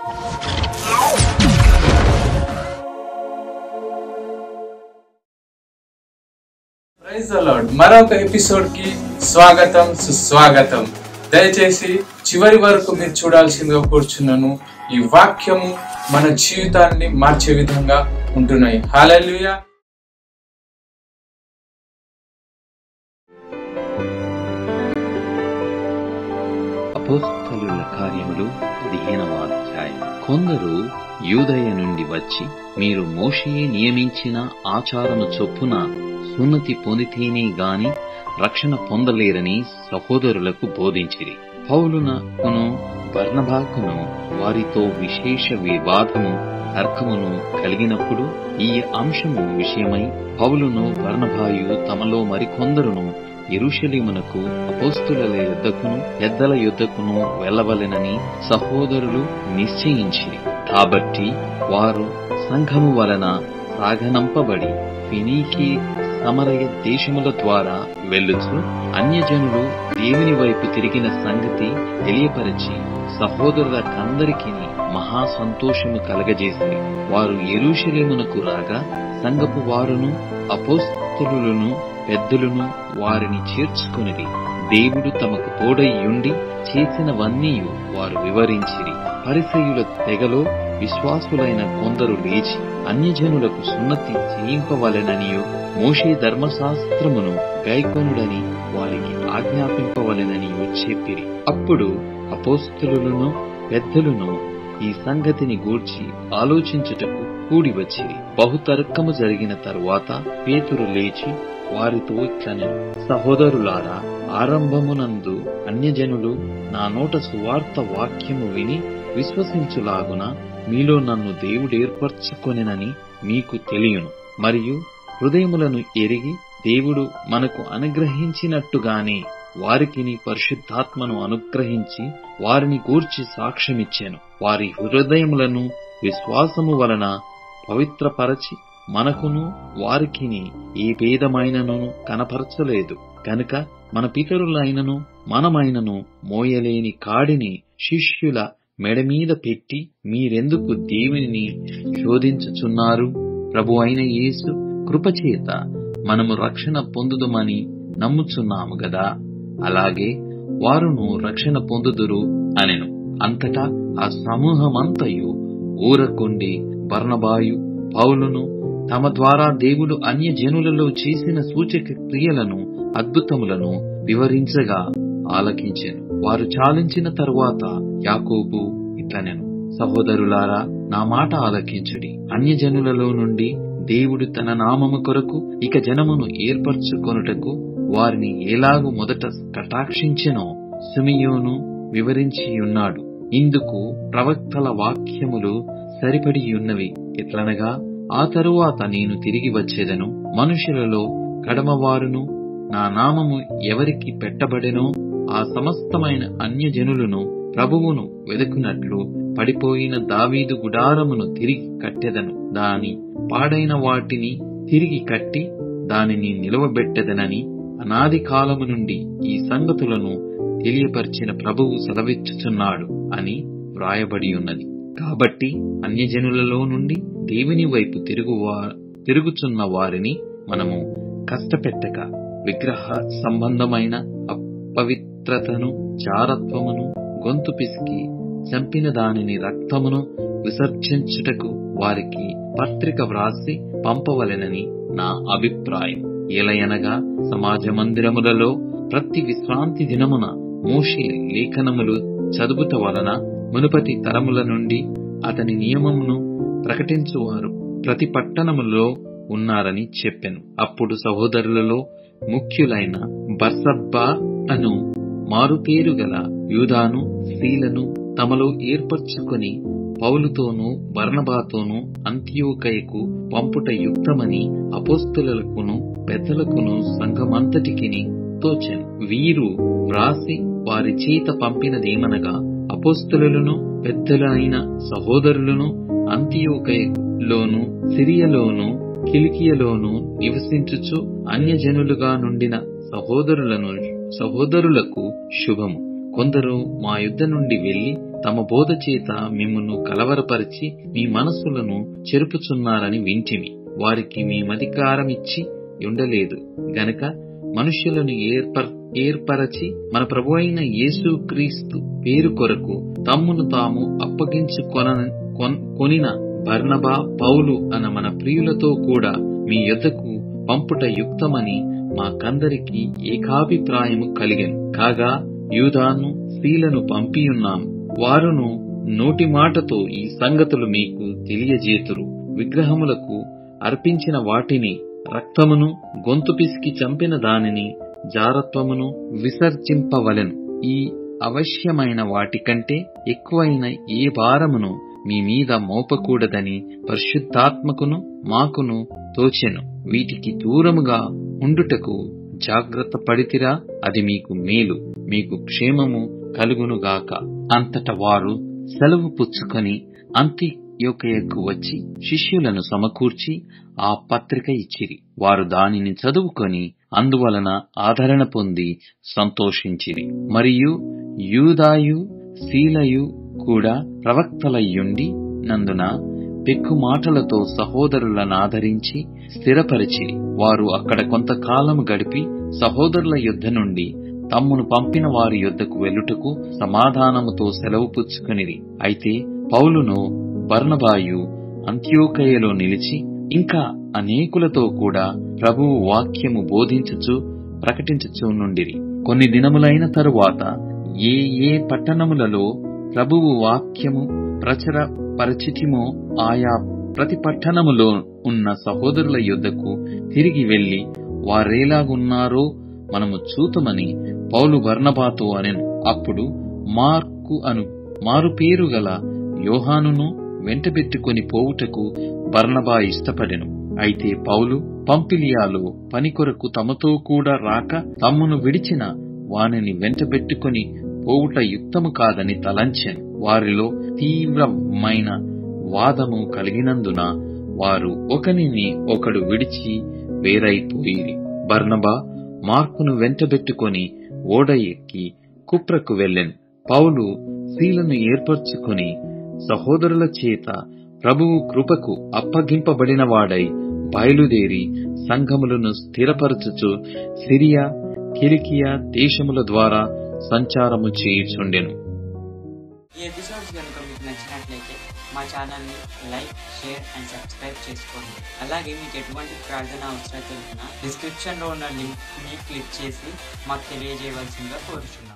praise అలాడ్ మరొక episode కి స్వాగతం సుస్వాగతం దయచేసి చివరి వరకు మీరు చూడాల్సిందిగా కూర్చున్నాను ఈ వాక్యము మన జీవితాన్ని మార్చే విధంగా ఉంటున్నాయి హాలూయా అపోస్తలుల కార్యములు పదిహేనవ అధ్యాయం కొందరు యూదయ నుండి వచ్చి మీరు మోషే నియమించిన ఆచారము చొప్పున సున్నతి పొందితేనే గాని రక్షణ పొందలేరని సహోదరులకు బోధించిరి పౌలునకును బర్నబాకును వారితో విశేష వివాదము తర్కమును కలిగినప్పుడు ఈ అంశము విషయమై పౌలును బర్నబాయు తమలో మరికొందరును ఎరుషలేమునకు అపోస్తుల యుద్ధకును ఎద్దల యుద్ధకును వెళ్ళవలెనని సహోదరులు నిశ్చయించిరి కాబట్టి వారు సంఘము వలన సాగనంపబడి ఫినీకి సమరయ దేశముల ద్వారా వెళ్ళుచు అన్యజనులు దేవుని వైపు తిరిగిన సంగతి తెలియపరిచి సహోదరులకందరికీ మహా సంతోషము కలగజేసి వారు ఎరుషలేమునకు రాగా సంగపు వారును అపోస్తలులను పెద్దలను వారిని చేర్చుకొనిరి దేవుడు తమకు తోడయ్యుండి చేసినవన్నీ వారు వివరించిరి పరిసయుల తెగలో విశ్వాసులైన కొందరు లేచి అన్యజనులకు సున్నతి చేయింపవలెననియు మోషే ధర్మశాస్త్రమును గైకొనుడని వారికి ఆజ్ఞాపింపవలెననియు చెప్పిరి అప్పుడు అపోస్తలులను పెద్దలను ఈ సంగతిని గూర్చి ఆలోచించుటకు కూడి వచ్చిరి బహుతర్కము జరిగిన తరువాత పేతురు లేచి వారితో ఇట్లనెను సహోదరులారా ఆరంభమునందు అన్యజనులు నా నోట సువార్త వాక్యము విని విశ్వసించులాగున మీలో నన్ను దేవుడేర్పరచుకొనెనని మీకు తెలియను మరియు హృదయములను ఎరిగి దేవుడు మనకు అనుగ్రహించినట్టుగానే వారికిని పరిశుద్ధాత్మను అనుగ్రహించి వారిని గూర్చి సాక్ష్యమిచ్చాను వారి హృదయములను విశ్వాసము వలన పవిత్రపరచి మనకును వారికిని ఏ భేదమైనను కనపరచలేదు కనుక మన పితరులైనను మనమైనను మోయలేని కాడిని శిష్యుల మెడమీద పెట్టి మీరెందుకు దేవునిని శోధించుచున్నారు ప్రభు అయిన యేసు కృపచేత మనము రక్షణ పొందుదమని నమ్ముచున్నాము గదా అలాగే వారును రక్షణ పొందుదురు అనెను అంతటా ఆ సమూహమంతయు ఊరకుండి బర్నబాయు పౌలును తమ ద్వారా దేవుడు అన్య జనులలో చేసిన సూచక క్రియలను అద్భుతములను వివరించగా ఆలకించెను వారు చాలించిన తరువాత యాకోబు ఇట్లనెను సహోదరులారా నా మాట ఆలకించుడి అన్యజనులలో నుండి దేవుడు తన నామము కొరకు ఇక జనమును ఏర్పరచుకొనుటకు వారిని ఎలాగు మొదట కటాక్షించెనో సుమియోను వివరించియున్నాడు ఇందుకు ప్రవక్తల వాక్యములు సరిపడియున్నవి ఎట్లనగా ఆ తరువాత నేను తిరిగి వచ్చేదను మనుషులలో కడమవారును నా నామము ఎవరికి పెట్టబడెనో ఆ సమస్తమైన అన్యజనులను ప్రభువును వెదుకున్నట్లు పడిపోయిన దావీదు గుడారమును తిరిగి కట్టెదను దాని పాడైన వాటిని తిరిగి కట్టి దానిని నిలవబెట్టెదనని అనాది కాలము నుండి ఈ సంగతులను తెలియపరిచిన ప్రభువు సెలవిచ్చుచున్నాడు అని వ్రాయబడి ఉన్నది కాబట్టి అన్యజనులలో నుండి దేవుని వైపు తిరుగువా తిరుగుచున్న వారిని మనము కష్టపెట్టక విగ్రహ సంబంధమైన అపవిత్రతను జారత్వమును గొంతు పిసికి చంపిన దానిని రక్తమును విసర్జించుటకు వారికి పత్రిక వ్రాసి పంపవలెనని నా అభిప్రాయం ఏలయనగా సమాజ మందిరములలో ప్రతి విశ్రాంతి దినమున మోషే లేఖనములు చదువుట వలన మునుపటి తరముల నుండి అతని నియమమును ప్రకటించువారు ప్రతి పట్టణములో ఉన్నారని చెప్పెను అప్పుడు సహోదరులలో ముఖ్యులైన బర్సబ్బా అను మారుపేరు గల యూదాను స్త్రీలను తమలో ఏర్పరచుకొని పౌలుతోనూ బర్నబాతోనూ అంత్యోకయకు పంపుట యుక్తమని అపోస్తులకును పెద్దలకును సంఘమంతటికిని తోచెను వీరు వ్రాసి వారి చేత పంపినదేమనగా అపోస్తులను పెద్దలైన సహోదరులను అంత్యోకయలోను సిరియలోను కిలికియలోను నివసించుచు అన్యజనులుగా నుండిన సహోదరులను సహోదరులకు శుభము కొందరు మా యుద్ధ నుండి వెళ్లి తమ బోధ చేత మిమ్మును కలవరపరిచి మీ మనస్సులను చెరుపుచున్నారని వింటిమి వారికి మేమధికారమిచ్చి ఉండలేదు గనక మనుష్యులను ఏర్పర్ ఏర్పరచి మన ప్రభు అయిన యేసుక్రీస్తు పేరు కొరకు తమ్మును తాము అప్పగించుకొన కొన్- కొనిన బర్నబా పౌలు అన మన ప్రియులతో కూడా మీ యొద్దకు పంపుట యుక్తమని మాకందరికి ఏకాభిప్రాయము కలిగెను కాగా యూదాను శీలను పంపియున్నాము వారును నోటి మాటతో ఈ సంగతులు మీకు తెలియజేతురు విగ్రహములకు అర్పించిన వాటిని రక్తమును గొంతు పిసికి చంపిన దానిని జారత్వమును విసర్జింపవలెను ఈ అవశ్యమైన వాటికంటే ఎక్కువైన ఏ భారమును మీ మీద మోపకూడదని పరిశుద్ధాత్మకును మాకును తోచెను వీటికి దూరముగా ఉండుటకు జాగ్రత్త పడితిరా అది మీకు మేలు మీకు క్షేమము కలుగునుగాక అంతట వారు సెలవు పుచ్చుకొని అంత్యొకయకు వచ్చి శిష్యులను సమకూర్చి ఆ పత్రిక ఇచ్చిరి వారు దానిని చదువుకొని అందువలన ఆదరణ పొంది సంతోషించిరి మరియు యూదాయు శీలయు కూడా ప్రవక్తలయ్యుండి నందున పెక్కు మాటలతో సహోదరులను ఆదరించి స్థిరపరిచిరి వారు అక్కడ కొంతకాలము గడిపి సహోదరుల యుద్ధ నుండి తమ్మును పంపిన వారి యొద్దకు వెళ్ళుటకు సమాధానముతో సెలవు పుచ్చుకొనిరి అయితే పౌలును బర్నబాయు అంత్యోకయలో నిలిచి ఇంకా అనేకులతో కూడా ప్రభువు వాక్యము బోధించుచు ప్రకటించుచు నుండిరి కొన్ని దినములైన తరువాత ఏ ఏ పట్టణములలో ప్రభువు వాక్యము ప్రచుర పరిచితిమో ఆయా ప్రతి పట్టణములో ఉన్న సహోదరుల యొద్దకు తిరిగి వెళ్లి వారేలాగున్నారో మనము చూతమని పౌలు బర్నబాతో అనెను అప్పుడు మార్కు అను మారు పేరు గల యోహానును వెంటబెట్టుకొని పోవుటకు బర్నబా ఇష్టపడెను అయితే పౌలు పంపిలియాలో పని కొరకు తమతో కూడా రాక తమ్మును విడిచిన వానిని వెంటబెట్టుకొని పోవుట యుక్తము కాదని తలంచెను వారిలో తీవ్రమైన వాదము కలిగినందున వారు ఒకనిని ఒకడు విడిచి వేరైపోయిరి బర్నబా మార్కును వెంటబెట్టుకొని ఓడ ఎక్కి కుప్రకు వెళ్ళెను పౌలు శీలను ఏర్పరచుకొని సహోదరుల చేత ప్రభువు కృపకు అప్పగింపబడిన వాడై బయలుదేరి సంఘములను స్థిరపరచుచు సిరియా కిలికియా దేశముల ద్వారా సంచారము చేయుచుండెను ఈ ఎపిసోడ్స్ కనుక మీకు నచ్చినట్లయితే మా ఛానల్ని లైక్ షేర్ అండ్ సబ్స్క్రైబ్ చేసుకోండి అలాగే మీకు ఎటువంటి ప్రార్థన అవసరం ఉన్నా డిస్క్రిప్షన్లో ఉన్న లింక్ని క్లిక్ చేసి మాకు తెలియజేయవలసిందిగా కోరుచున్నాం